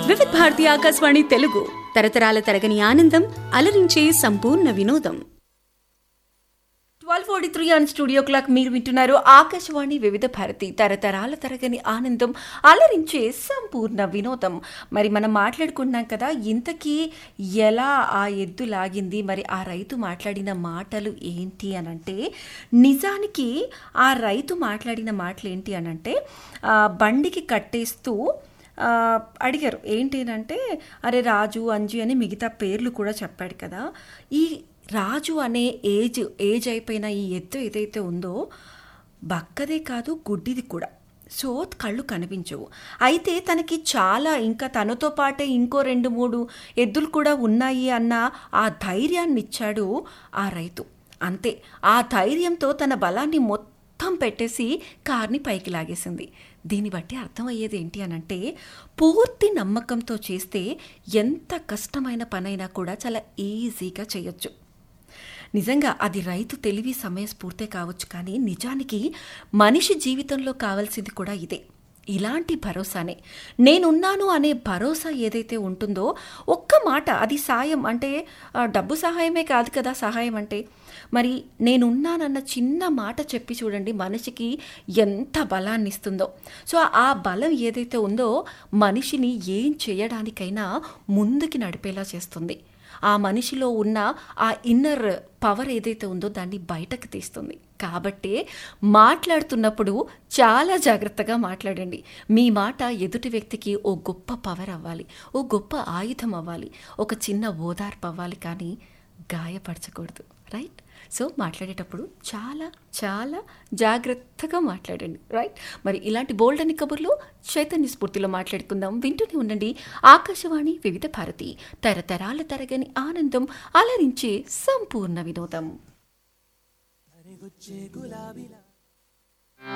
వివిధ భారతి ఆకాశవాణి తెలుగు తరతరాల తరగని ఆనందం అలరించే సంపూర్ణ వినోదం twelve forty three and studio clock మీరు వింటున్నారు ఆకాశవాణి వివిధ భారతి తరతరాల తరగని ఆనందం అలరించే సంపూర్ణ వినోదం మరి మనం మాట్లాడుకున్నాం కదా ఇంతకీ ఎలా ఆ ఎద్దు లాగింది మరి ఆ రైతు మాట్లాడిన మాటలు ఏంటి అని అంటే నిజానికి ఆ రైతు మాట్లాడిన మాటలు ఏంటి అని అంటే ఆ, బండికి కట్టేస్తూ ఆ, అడిగారు ఏంటి అంటే అరే రాజు అంజు అని మిగతా పేర్లు కూడా చెప్పాడు కదా ఈ రాజు అనే ఏజ్ ఏజ్ అయిపోయిన ఈ ఎత్తు ఏదైతే ఉందో బక్కదే కాదు గుడ్డిది కూడా సో కళ్ళు కనిపించవు అయితే తనకి చాలా ఇంకా తనతో పాటే ఇంకో రెండు మూడు ఎద్దులు కూడా ఉన్నాయి అన్న ఆ ధైర్యాన్ని ఇచ్చాడు ఆ రైతు అంతే ఆ ధైర్యంతో తన బలాన్ని మొత్తం పెట్టేసి కార్ని పైకి లాగేసింది దీన్ని బట్టి అర్థమయ్యేది ఏంటి అనంటే పూర్తి నమ్మకంతో చేస్తే ఎంత కష్టమైన పనైనా కూడా చాలా ఈజీగా చేయొచ్చు నిజంగా అది రైతు తెలివి సమయస్ఫూర్తే కావచ్చు కానీ నిజానికి మనిషి జీవితంలో కావాల్సింది కూడా ఇదే ఇలాంటి భరోసానే నేనున్నాను అనే భరోసా ఏదైతే ఉంటుందో ఒక్క మాట అది సాయం అంటే ఆ, డబ్బు సహాయమే కాదు కదా సహాయం అంటే మరి నేనున్నానన్న చిన్న మాట చెప్పి చూడండి మనిషికి ఎంత బలాన్ని ఇస్తుందో సో ఆ బలం ఏదైతే ఉందో మనిషిని ఏం చేయడానికైనా ముందుకి నడిపేలా చేస్తుంది ఆ మనిషిలో ఉన్న ఆ ఇన్నర్ పవర్ ఏదైతే ఉందో దాన్ని బయటకు తీస్తుంది కాబట్టి మాట్లాడుతున్నప్పుడు చాలా జాగ్రత్తగా మాట్లాడండి మీ మాట ఎదుటి వ్యక్తికి ఓ గొప్ప పవర్ అవ్వాలి ఓ గొప్ప ఆయుధం అవ్వాలి ఒక చిన్న ఓదార్పు అవ్వాలి కానీ గాయపరచకూడదు రైట్ సో మాట్లాడేటప్పుడు చాలా చాలా జాగ్రత్తగా మాట్లాడండి రైట్ మరి ఇలాంటి బోల్డ్ అని కబుర్లు చైతన్య స్ఫూర్తిలో మాట్లాడుకుందాం వింటూనే ఉండండి ఆకాశవాణి వివిధ భారతి తరతరాల తరగని ఆనందం అలరించే సంపూర్ణ వినోదం గుచ్చే గులాబీలా